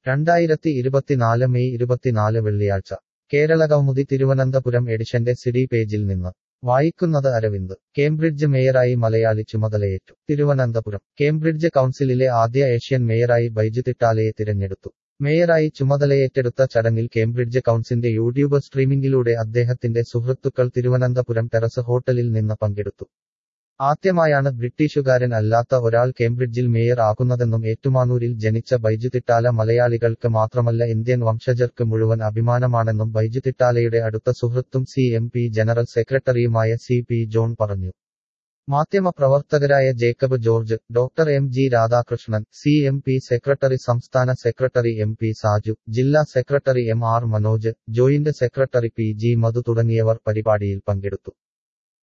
രണ്ടായിരത്തി ഇരുപത്തിനാല് മെയ് ഇരുപത്തിനാല് വെള്ളിയാഴ്ച കേരള കൗമുദി തിരുവനന്തപുരം എഡിഷന്റെ സിഡി പേജിൽ നിന്ന് വായിക്കുന്നത് അരവിന്ദ് കേംബ്രിഡ്ജ് മേയറായി മലയാളി ചുമതലയേറ്റു തിരുവനന്തപുരം കേംബ്രിഡ്ജ് കൗൺസിലിലെ ആദ്യ ഏഷ്യൻ മേയറായി ബൈജു തിട്ടാലയെ തിരഞ്ഞെടുത്തു മേയറായി ചുമതലയേറ്റെടുത്ത ചടങ്ങിൽ കേംബ്രിഡ്ജ് കൗൺസിലിന്റെ യൂട്യൂബ് സ്ട്രീമിംഗിലൂടെ അദ്ദേഹത്തിന്റെ സുഹൃത്തുക്കൾ തിരുവനന്തപുരം ടെറസ് ഹോട്ടലിൽ നിന്ന് പങ്കെടുത്തു ആദ്യമായാണ് ബ്രിട്ടീഷുകാരൻ അല്ലാത്ത ഒരാൾ കേംബ്രിഡ്ജിൽ മേയർ ആകുന്നതെന്നും ഏറ്റുമാനൂരിൽ ജനിച്ച ബൈജു തിട്ടാല മലയാളികൾക്ക് മാത്രമല്ല ഇന്ത്യൻ വംശജർക്ക് മുഴുവൻ അഭിമാനമാണെന്നും ബൈജു തിട്ടാലയുടെ അടുത്ത സുഹൃത്തും സി എം പി ജനറൽ സെക്രട്ടറിയുമായ സി പി ജോൺ പറഞ്ഞു മാധ്യമപ്രവർത്തകരായ Jacob George doctor M G Radhakrishnan C M P secretary സംസ്ഥാന സെക്രട്ടറി എം പി സാജു ജില്ലാ secretary M R Manoj joint secretary P G Madhu തുടങ്ങിയവർ പരിപാടിയിൽ പങ്കെടുത്തു